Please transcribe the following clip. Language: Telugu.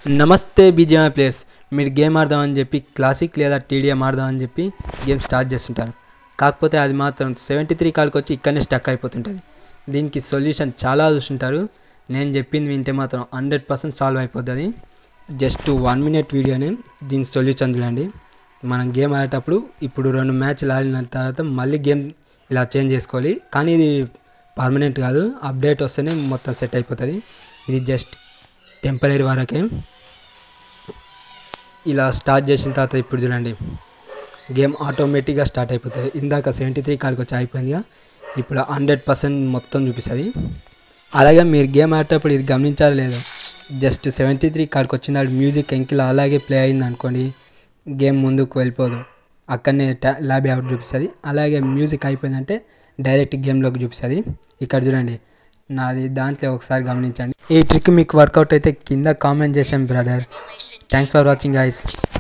నమస్తే బీజేఎం ప్లేయర్స్ మీరు గేమ్ ఆడదామని చెప్పి క్లాసిక్ లేదా టీడీఎం ఆడదామని చెప్పి గేమ్ స్టార్ట్ చేస్తుంటారు కాకపోతే అది మాత్రం సెవెంటీ త్రీ కాల్కి వచ్చి ఇక్కడనే స్టక్ అయిపోతుంటుంది దీనికి సొల్యూషన్ చాలా చూస్తుంటారు నేను చెప్పింది వింటే మాత్రం హండ్రెడ్ పర్సెంట్ సాల్వ్ అయిపోతుంది జస్ట్ వన్ మినిట్ వీడియోని దీని సొల్యూషన్ చూడండి మనం గేమ్ ఆడేటప్పుడు ఇప్పుడు రెండు మ్యాచ్లు ఆడిన తర్వాత మళ్ళీ గేమ్ ఇలా చేంజ్ చేసుకోవాలి కానీ ఇది పర్మనెంట్ కాదు అప్డేట్ వస్తేనే మొత్తం సెట్ అయిపోతుంది ఇది జస్ట్ టెంపరీ వరకే ఇలా స్టార్ట్ చేసిన తర్వాత ఇప్పుడు చూడండి గేమ్ ఆటోమేటిక్గా స్టార్ట్ అయిపోతుంది ఇందాక సెవెంటీ త్రీ కాడికి వచ్చి అయిపోయిందిగా ఇప్పుడు హండ్రెడ్ పర్సెంట్ మొత్తం చూపిస్తుంది అలాగే మీరు గేమ్ ఆడేటప్పుడు ఇది గమనించాలి లేదు జస్ట్ సెవెంటీ త్రీ కాడికి వచ్చిన మ్యూజిక్ ఎంకిలో అలాగే ప్లే అయింది అనుకోండి గేమ్ ముందుకు వెళ్ళిపోదు అక్కడనే ట్యా ల్యాబ్ అవుట్ చూపిస్తుంది అలాగే మ్యూజిక్ అయిపోయిందంటే డైరెక్ట్ గేమ్లోకి చూపిస్తుంది ఇక్కడ చూడండి నాది దాంట్లో ఒకసారి గమనించండి ఈ ట్రిక్ మీకు వర్కౌట్ అయితే కింద కామెంట్ చేసాం brother thanks for watching guys